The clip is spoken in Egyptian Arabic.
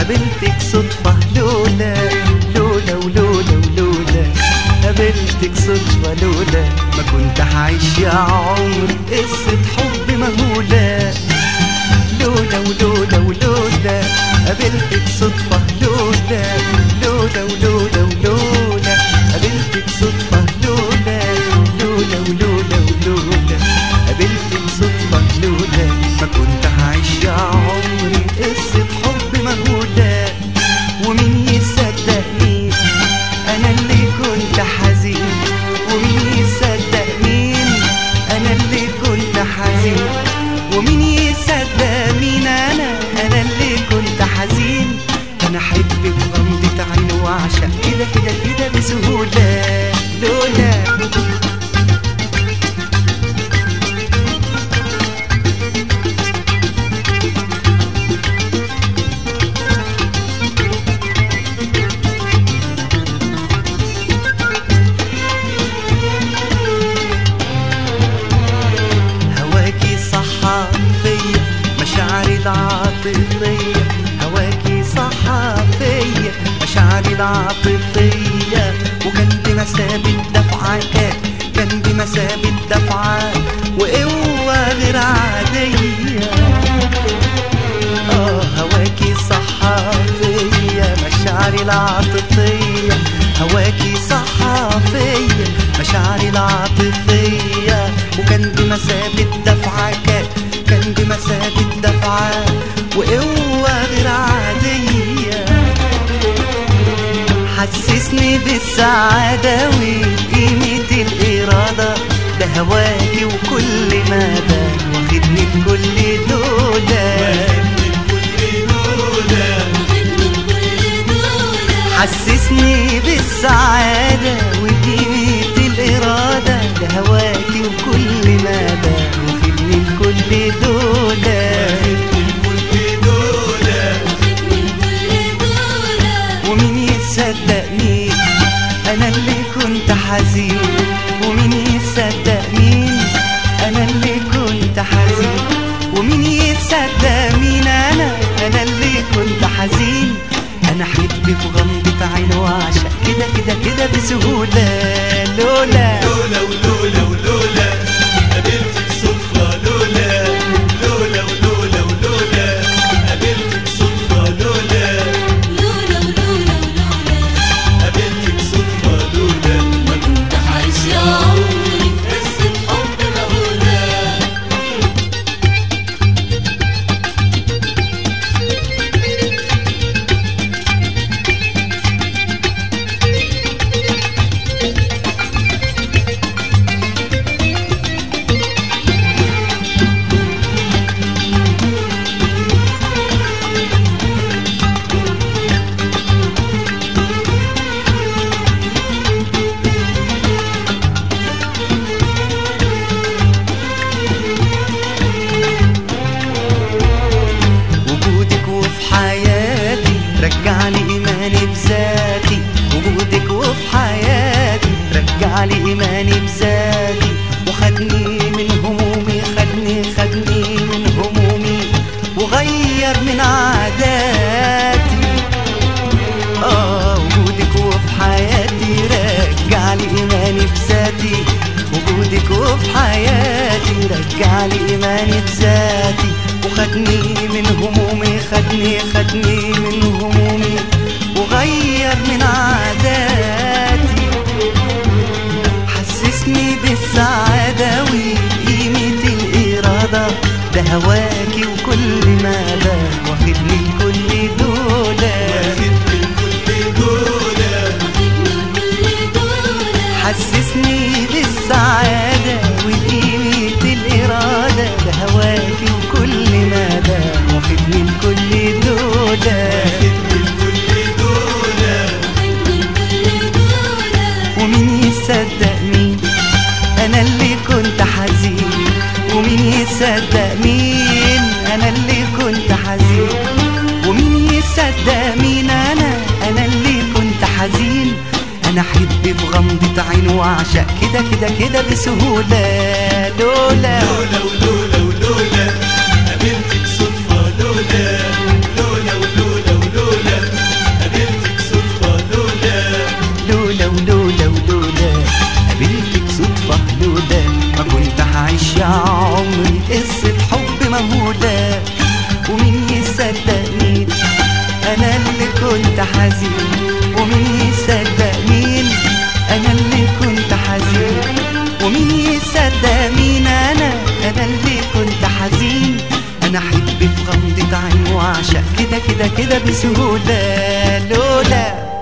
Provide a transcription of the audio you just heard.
قابلتك صدفة لولا لولا ولولا ولولا قابلتك صدفة لولا ما كنت هعيش يا عمري قصة حب مهولة لولا ولولا ولولا قابلتك صدفة لولا لولا ولولا ولولا قابلتك صدفة لولا لولا ولولا ولولا قابلتك صدفة لولا ما كنت هعيش يا عمري قصة حب مهولة ومين يصدق مين أنا اللي كنت حزين ومين يصدق مين أنا اللي كنت حزين ومين يصدق مين أنا أنا اللي كنت حزين أنا أحب في غمضة عين وأعشق كده كده كده بسهولة لولا هواكي صحى فيا مشاعري العاطفية هواكي صحى فيا مشاعري العاطفية وكان بمثابة دفعة كان كان بمثابة دفعة وقوة غير عادية آه هواكي صحى فيا مشاعري العاطفية هواكي صحى فيا مشاعري العاطفية وكان بمثابة دفعة كان كان بمثابة دفعة وقوة غير عادية حسسني بالسعادة وقيمة الإرادة ده هواكي وكل مدى واخدني بكل دولة حسسني بالسعادة وقيمة الإرادة ده هواكي وكل مدى واخدني بكل دولة ومين يصدق مين انا اللي كنت حزين ومين يصدق مين انا اللي كنت حزين ومين يصدق مين انا انا اللي كنت حزين انا احب في غمضة عين واعشق كده كده كده بسهولة لولا لولا ولولا ولولا قابلتك صدفة لولا لولا ولولا ولولا قابلتك صدفة لولا قابلتك صدفة لولا ما كنت عايش يا عمري قصة حب مهولة وجودك وفي حياتي رجعني إيماني بذاتي وجودك وفي حياتي رجعلي إيماني بذاتي وخدني من همومي خدني خدني من همومي وغير من عاداتي آه وجودك وفي حياتي رجعلي إيماني بذاتي وجودك وفي حياتي رجعلي إيماني بذاتي وخدني من همومي خدني خدني من همومي وغير من عاداتي حسسني بالسعادة وقيمة الإرادة ده هواكي وكل مدى واخدني كل دولة واخد من كل دولة حسسني بالسعادة وقيمة الإرادة ده هواكي وكل مدى واخدني لكل دولة واخد من كل دولة ومين يصدق مين أنا اللي كنت حزين ومين يصدق مين أنا اللي كنت حزين ومين يصدق مين أنا أنا اللي كنت حزين أنا أحب في غمضة عين وأعشق كده كده كده بسهولة لولا لولا ولولا ولولا قابلتك صدفة لولا لولا ولولا ولولا عايش يا عمري قصة حب مهولة ومين يصدق مين أنا اللي كنت حزين ومين يصدق مين أنا اللي كنت حزين ومين يصدق مين أنا أنا اللي كنت حزين أنا أحب في غمضة عين وأعشق كده كده كده بسهولة لولا